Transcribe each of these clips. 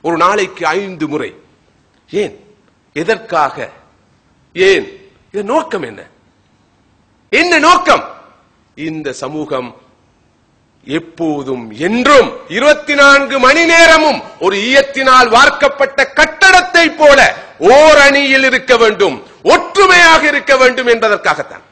ஒரு நாளைக்கு ஐந்து முறை ஏன் எதற்காக ஏன் இது நோக்கம் என்ன என்ன நோக்கம் இந்த சமூகம் எப்போதும் என்றும் இருபத்தி நான்கு மணி நேரமும் ஒரு ஈயத்தினால் வார்க்கப்பட்ட கட்டடத்தை போல ஓர் அணியில் இருக்க வேண்டும் ஒற்றுமையாக இருக்க வேண்டும் என்பதற்காகத்தான்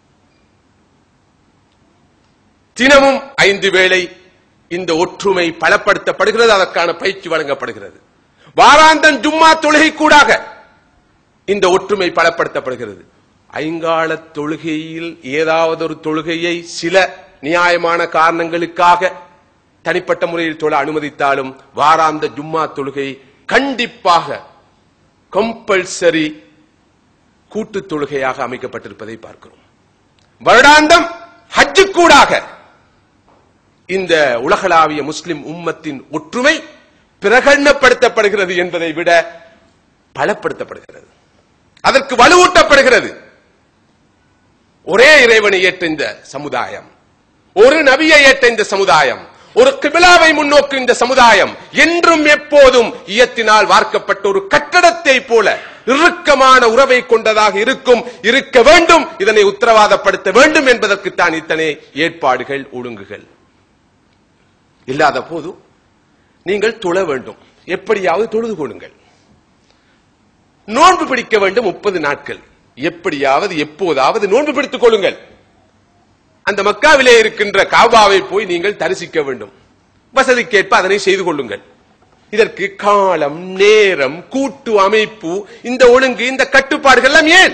தினமும் ஐந்து வேளை இந்த ஒற்றுமை பலப்படுத்தப்படுகிறது அதற்கான பயிற்சி வழங்கப்படுகிறது வாராந்தம் ஜும்மா தொழுகை கூடாக இந்த ஒற்றுமை பலப்படுத்தப்படுகிறது ஐங்கால தொழுகையில் ஏதாவது ஒரு தொழுகையை சில நியாயமான காரணங்களுக்காக தனிப்பட்ட முறையில் தொழ அனுமதித்தாலும் வாராந்த ஜும்மா தொழுகை கண்டிப்பாக கம்பல்சரி கூட்டு தொழுகையாக அமைக்கப்பட்டிருப்பதை பார்க்கிறோம் வருடாந்தம் ஹஜ்ஜு கூடாக இந்த உலகளாவிய முஸ்லிம் உம்மத்தின் ஒற்றுமை பிரகடனப்படுத்தப்படுகிறது என்பதை விட பலப்படுத்தப்படுகிறது அதற்கு வலுவூட்டப்படுகிறது ஒரே இறைவனை ஏற்ற இந்த சமுதாயம் ஒரு நபியை ஏற்ற இந்த சமுதாயம் ஒரு கிபிலாவை முன்னோக்கு இந்த சமுதாயம் என்றும் எப்போதும் ஈயத்தினால் வார்க்கப்பட்ட ஒரு கட்டடத்தை போல இறுக்கமான உறவை கொண்டதாக இருக்கும் இருக்க வேண்டும் இதனை உத்தரவாதப்படுத்த வேண்டும் என்பதற்குத்தான் இத்தனை ஏற்பாடுகள் ஒழுங்குகள் இல்லாத போது நீங்கள் தொழ வேண்டும் எப்படியாவது தொழுது கொள்ளுங்கள் நோன்பு பிடிக்க வேண்டும் முப்பது நாட்கள் எப்படியாவது எப்போதாவது நோன்பு பிடித்துக் கொள்ளுங்கள் அந்த மக்காவிலே இருக்கின்ற காபாவை போய் நீங்கள் தரிசிக்க வேண்டும் வசதிக்கேற்ப அதனை செய்து கொள்ளுங்கள் இதற்கு காலம் நேரம் கூட்டு அமைப்பு இந்த ஒழுங்கு இந்த கட்டுப்பாடுகள் எல்லாம் ஏன்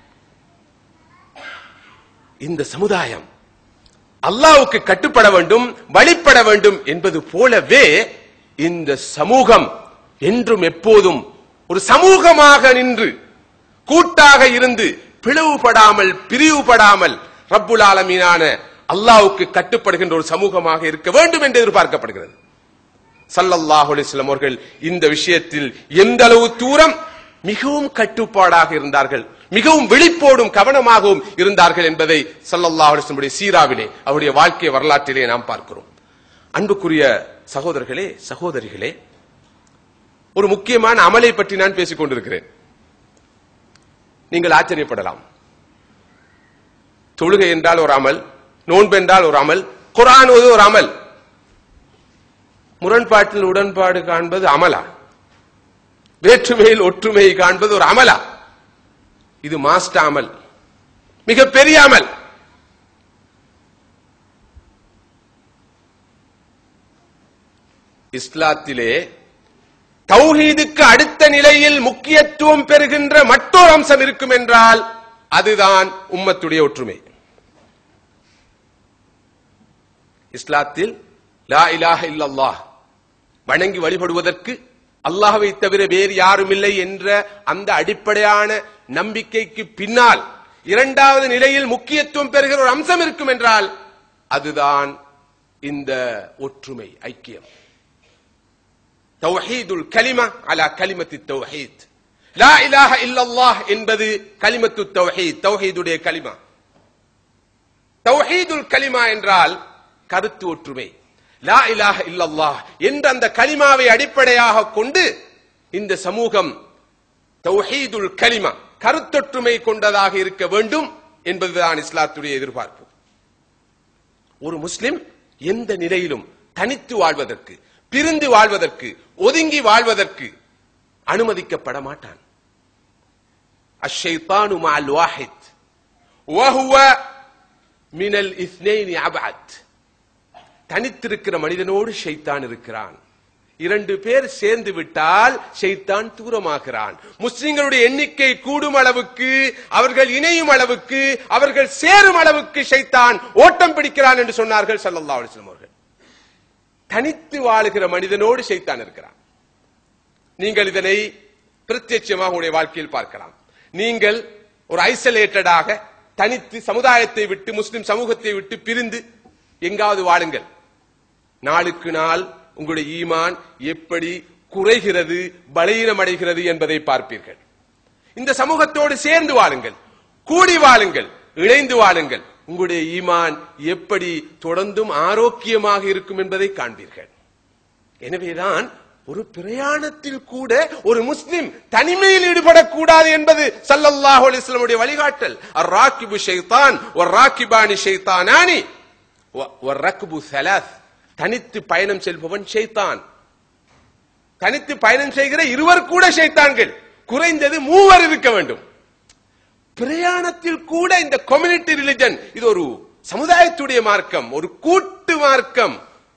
இந்த சமுதாயம் அல்லாவுக்கு கட்டுப்பட வேண்டும் வழிபட வேண்டும் என்பது போலவே இந்த சமூகம் என்றும் எப்போதும் ஒரு சமூகமாக நின்று கூட்டாக இருந்து பிளவுபடாமல் பிரிவுபடாமல் ரப்புல் ஆலமீனான அல்லாவுக்கு கட்டுப்படுகின்ற ஒரு சமூகமாக இருக்க வேண்டும் என்று எதிர்பார்க்கப்படுகிறது சல்லல்லாஹு அலைஹி வஸல்லம் அவர்கள் இந்த விஷயத்தில் எந்த அளவு தூரம் மிகவும் கட்டுப்பாடாக இருந்தார்கள் மிகவும் விழிப்போடும் கவனமாகவும் இருந்தார்கள் என்பதை சல்லல்லாஹு அலைஹி வஸல்லம் சீராவிலே அவருடைய வாழ்க்கை வரலாற்றிலே நாம் பார்க்கிறோம் அன்புக்குரிய சகோதரர்களே சகோதரிகளே ஒரு முக்கியமான அமலை பற்றி நான் பேசிக் கொண்டிருக்கிறேன் நீங்கள் ஆச்சரியப்படலாம் தொழுகை என்றால் ஒரு அமல் நோன்பு என்றால் ஒரு அமல் குரான் ஓது ஒரு அமல் முரண்பாட்டில் உடன்பாடு காண்பது அமலா வேற்றுமையில் ஒற்றுமையை காண்பது ஒரு அமலா இது மாஸ்டர் அமல் மிக பெரிய அமல் இஸ்லாத்திலே தௌஹீதுக்கு அடுத்த நிலையில் முக்கியத்துவம் பெறுகின்ற மற்றொரு அம்சம் இருக்கும் என்றால் அதுதான் உம்மத்துடைய ஒற்றுமை இஸ்லாத்தில் லா இலாஹ இல்லல்லாஹ் வணங்கி வழிபடுவதற்கு அல்லாஹ்வை தவிர வேறு யாரும் இல்லை என்ற அந்த அடிப்படையான நம்பிக்கைக்கு பின்னால் இரண்டாவது நிலையில் முக்கியத்துவம் பெறுகிற ஒரு அம்சம் இருக்கும் என்றால் அதுதான் இந்த ஒற்றுமை ஐக்கியம் தௌஹீதுல் கலிமா அலா கலிமத்தி தௌஹீத் லா இலாஹ இல்லல்லாஹ் என்பது கலிமத்து தௌஹீத் தௌஹீதுடைய கலிமா தௌஹீதுல் கலிமா என்றால் கருத்து ஒற்றுமை லா இலாஹ இல்லல்லாஹ் என்ற அந்த கலிமாவை அடிப்படையாக கொண்டு இந்த சமூகம் தௌஹீதுல் கலிமா கருத்தொற்றுமை கொண்டதாக இருக்க வேண்டும் என்பதுதான் இஸ்லாத்துடைய எதிர்பார்ப்பு ஒரு முஸ்லிம் எந்த நிலையிலும் தனித்து வாழ்வதற்கு பிரிந்து வாழ்வதற்கு ஒதுங்கி வாழ்வதற்கு அனுமதிக்கப்பட மாட்டான் அஷைத்தானு மால் வாஹித் வஹுவ மினல் இஸ்னைனி அபஅத் தனித்திருக்கிற மனிதனோடு ஷைத்தான் இருக்கிறான் இரண்டு பேர் சேர்ந்து விட்டால் ஷைத்தான் தூரமாகிறான் முஸ்லிம்களுடைய எண்ணிக்கை கூடும் அளவுக்கு அவர்கள் இணையும் அளவுக்கு அவர்கள் சேரும் அளவுக்கு ஷைத்தான் ஓட்டம் பிடிக்கிறான் என்று சொன்னார்கள் ஸல்லல்லாஹு அலைஹி வஸல்லம் அவர்கள் தனித்து வாழுகிற மனிதனோடு ஷைத்தான் இருக்கிறான் நீங்கள் இதனை பிரத்யட்சமாக உங்களுடைய வாழ்க்கையில் பார்க்கலாம் நீங்கள் ஒரு ஐசோலேட்டடாக தனித்து சமுதாயத்தை விட்டு முஸ்லிம் சமூகத்தை விட்டு பிரிந்து எங்காவது வாழுங்கள் நாளுக்கு நாள் உங்களுடைய ஈமான் எப்படி குறைகிறது பலீனமடைகிறது என்பதை பார்ப்பீர்கள் இந்த சமூகத்தோடு சேர்ந்து வாழுங்கள் கூடி வாழுங்கள் இணைந்து வாழுங்கள் உங்களுடைய ஈமான் எப்படி தொடர்ந்தும் ஆரோக்கியமாக இருக்கும் என்பதை காண்பீர்கள் எனவேதான் ஒரு பிரயாணத்தில் கூட ஒரு முஸ்லிம் தனிமையில் ஈடுபடக்கூடாது என்பது சல்லல்லாஹு அலைஹி வஸல்லமுடைய வழிகாட்டல் அர்-ராக்கிபு ஷைத்தான் வர்-ராக்கிபானி ஷைத்தானானி வர்-ரக்பு ஸலாஸ் தனித்து பயணம் செல்பவன் ஷைத்தான் தனித்து பயணம் செய்கிற இருவர் கூட ஷைத்தான்கள் குறைந்தது மூவர் இருக்க வேண்டும் பிரயாணத்தில் கூட இந்த கம்யூனிட்டி ரிலிஜன் இது ஒரு சமுதாயத்துடைய மார்க்கம் ஒரு கூட்டு மார்க்கம்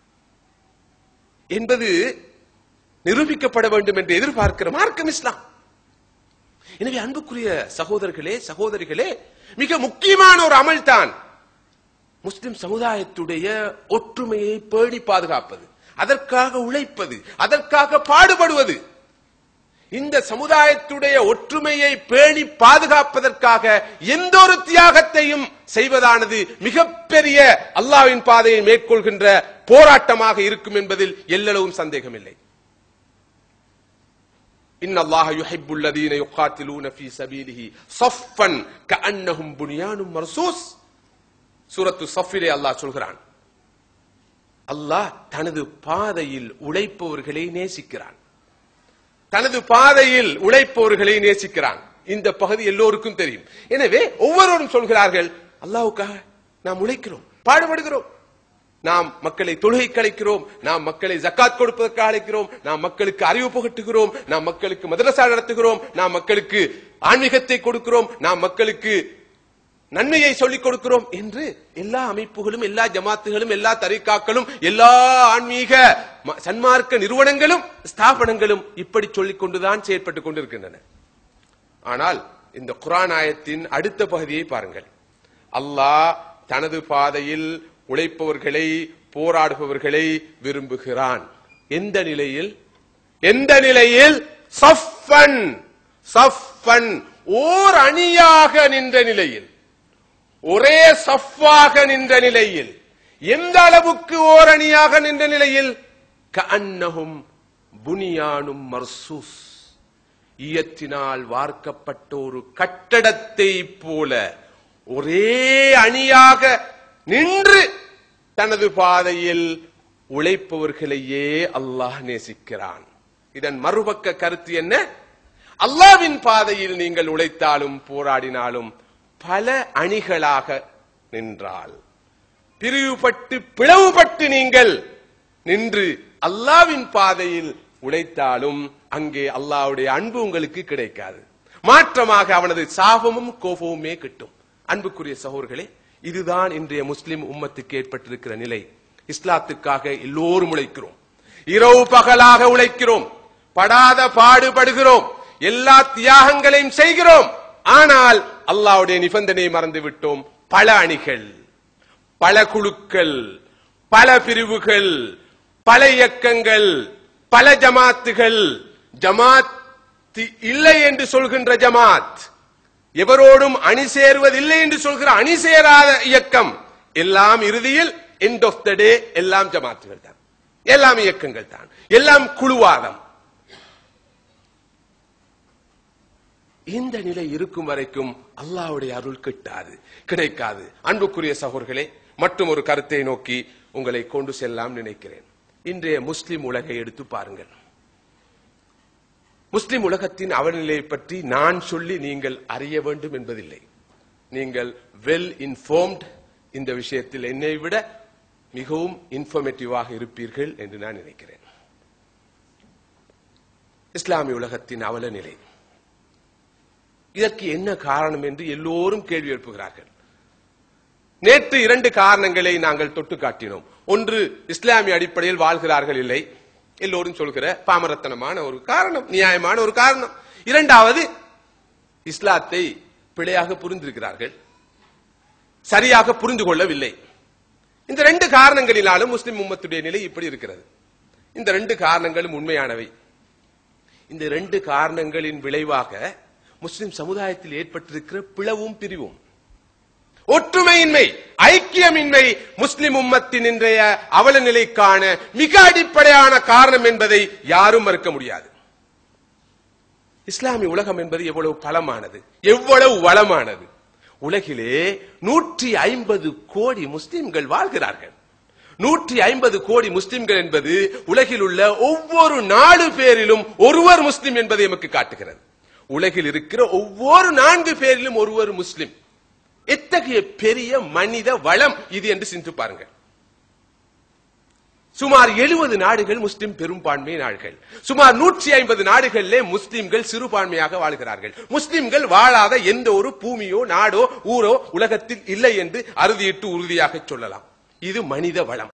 என்பது நிரூபிக்கப்பட வேண்டும் என்று எதிர்பார்க்கிற மார்க்கம் இஸ்லாம் எனவே அன்புக்குரிய சகோதரர்களே சகோதரிகளே மிக முக்கியமான ஒரு அமல் தான் முஸ்லிம் சமுதாயத்துடைய ஒற்றுமையை பேணி பாதுகாப்பது அதற்காக உழைப்பது அதற்காக பாடுபடுவது இந்த சமுதாயத்துடைய ஒற்றுமையை பேணி பாதுகாப்பதற்காக எந்த ஒரு தியாகத்தையும் செய்வதானது மிகப்பெரிய அல்லாவின் பாதையை மேற்கொள்கின்ற போராட்டமாக இருக்கும் என்பதில் எல்லளவும் சந்தேகமில்லை إن الله يحب الذين يقاتلون في سبيله صفا كأنهم بنيان مرصوص சூரத்து சஃபிலே அல்லாஹ் சொல்கிறான் அல்லாஹ் தனது பாதையில் உழைப்பவர்களை நேசிக்கிறான் தனது பாதையில் உழைப்பவர்களை நேசிக்கிறான் இந்த பகுதி எல்லோருக்கும் தெரியும் எனவே ஒவ்வொருவரும் சொல்கிறார்கள் அல்லாவுக்காக நாம் உழைக்கிறோம் பாடுபடுகிறோம் நாம் மக்களை தொழுகைக்கு அழைக்கிறோம் நாம் மக்களை ஜக்காத் கொடுப்பதற்காக அழைக்கிறோம் நாம் மக்களுக்கு அறிவு புகட்டுகிறோம் நாம் மக்களுக்கு மதரசா நடத்துகிறோம் நாம் மக்களுக்கு ஆன்மீகத்தை கொடுக்கிறோம் நாம் மக்களுக்கு நன்மையை சொல்லிக் கொடுக்கிறோம் என்று எல்லா அமைப்புகளும் எல்லா ஜமாத்துகளும் எல்லா தரிகாக்களும் எல்லா ஆன்மீக ம- சன்மார்க்க நிறுவனங்களும் ஸ்தாபனங்களும் இப்படி சொல்லிக் கொண்டுதான் செயற்பட்டுக் கொண்டிருக்கின்றன ஆனால் இந்த குர்ஆன் ஆயத்தின் அடுத்த பகுதியை பாருங்கள் அல்லாஹ் தனது பாதையில் உழைப்பவர்களை போராடுபவர்களை விரும்புகிறான் எந்த நிலையில் எந்த நிலையில் சஃபன் சஃபன் ஓர் அணியாக நின்ற நிலையில் ஒரே சஃப்பாக நின்ற நிலையில் எந்த அளவுக்கு ஓர் அணியாக நின்ற நிலையில் கஅன்னஹும் புனியானும் மர்சூஸ் ஈயத்தினால் வார்க்கப்பட்ட ஒரு கட்டடத்தை போல ஒரே அணியாக நின்று தனது பாதையில் உழைப்பவர்களையே அல்லாஹ் நேசிக்கிறான் இதன் மறுபக்க கருத்து என்ன அல்லாவின் பாதையில் நீங்கள் உழைத்தாலும் போராடினாலும் பல அணிகளாக நின்றால் பிரிவுபட்டு பிளவுபட்டு நீங்கள் நின்று அல்லாவின் பாதையில் உழைத்தாலும் அங்கே அல்லாஹ்வுடைய அன்பு உங்களுக்கு கிடைக்காது மாற்றமாக அவனது சாபமும் கோபமுமே கிட்டும் அன்புக்குரிய சகோதரர்களே இதுதான் இன்றைய முஸ்லிம் உம்மத்துக்கு ஏற்பட்டிருக்கிற நிலை இஸ்லாத்துக்காக எல்லோரும் உழைக்கிறோம் இரவு பகலாக உழைக்கிறோம் படாத பாடுபடுகிறோம் எல்லா தியாகங்களையும் செய்கிறோம் ஆனால் அல்லாஹ்வுடைய நிபந்தனையை மறந்து விட்டோம் பல அணிகள் பல குழுக்கள் பல பிரிவுகள் பல இயக்கங்கள் பல ஜமாத்துகள் ஜமாத் இல்லை என்று சொல்கின்ற ஜமாத் எவரோடும் அணி சேருவதில்லை என்று சொல்கிற அணி சேராத இயக்கம் எல்லாம் இறுதியில் எண்ட் ஆஃப் த டே எல்லாம் ஜமாத்துகள் தான் எல்லாம் இயக்கங்கள் தான் எல்லாம் குழுவாதம் இந்த நிலை இருக்கும் வரைக்கும் அல்லாஹ்வுடைய அருள் கிட்டாது கிடைக்காது அன்புக்குரிய சகோதரர்களே மற்றும் ஒரு கருத்தை நோக்கி உங்களை கொண்டு செல்லாம் நினைக்கிறேன் இன்றைய முஸ்லிம் உலகை எடுத்து பாருங்கள் முஸ்லிம் உலகத்தின் அவலநிலையை பற்றி நான் சொல்லி நீங்கள் அறிய வேண்டும் என்பதில்லை நீங்கள் வெல் இன்ஃபார்ம்ட் இந்த விஷயத்தில் என்னை விட மிகவும் இன்ஃபர்மேட்டிவாக இருப்பீர்கள் என்று நான் நினைக்கிறேன் இஸ்லாமிய உலகத்தின் அவல நிலை இதற்கு என்ன காரணம் என்று எல்லோரும் கேள்வி எழுப்புகிறார்கள் நேற்று இரண்டு காரணங்களை நாங்கள் தொட்டு காட்டினோம் ஒன்று இஸ்லாமிய அடிப்படையில் வாழ்கிறார்கள் இல்லை எல்லோரும் சொல்கிற பாமரத்தனமான ஒரு காரணம் நியாயமான ஒரு காரணம் இரண்டாவது இஸ்லாத்தை பிழையாக புரிந்திருக்கிறார்கள் சரியாக புரிந்து கொள்ளவில்லை இந்த ரெண்டு காரணங்களினாலும் முஸ்லிம் உம்மத்துடைய நிலை இப்படி இருக்கிறது இந்த ரெண்டு காரணங்களும் உண்மையானவை இந்த ரெண்டு காரணங்களின் விளைவாக முஸ்லிம் சமுதாயத்தில் ஏற்பட்டிருக்கிற பிளவும் பிரிவும் ஒற்றுமையின்மை ஐக்கியமின்மை முஸ்லிம் உம்மத்தின் இன்றைய அவல நிலைக்கான மிக அடிப்படையான காரணம் என்பதை யாரும் மறுக்க முடியாது இஸ்லாமிய உலகம் என்பது எவ்வளவு பலமானது எவ்வளவு வளமானது உலகிலே நூற்றி ஐம்பது கோடி முஸ்லிம்கள் வாழ்கிறார்கள் நூற்றி ஐம்பது கோடி முஸ்லிம்கள் என்பது உலகில் உள்ள ஒவ்வொரு நாலு பேரிலும் ஒருவர் முஸ்லிம் என்பதை எமக்கு காட்டுகிறது உலகில் இருக்கிற ஒவ்வொரு நான்கு பேரிலும் ஒருவர் முஸ்லிம் எத்தகைய பெரிய மனித வளம் இது என்று சிந்தித்து பாருங்கள் சுமார் எழுபது நாடுகள் முஸ்லிம் பெரும்பான்மை நாடுகள் சுமார் நூற்றி ஐம்பது நாடுகளிலே முஸ்லிம்கள் சிறுபான்மையாக வாழ்கிறார்கள் முஸ்லிம்கள் வாழாத எந்த ஒரு பூமியோ நாடோ ஊரோ உலகத்தில் இல்லை என்று அறுதியிட்டு உறுதியாக சொல்லலாம் இது மனித வளம்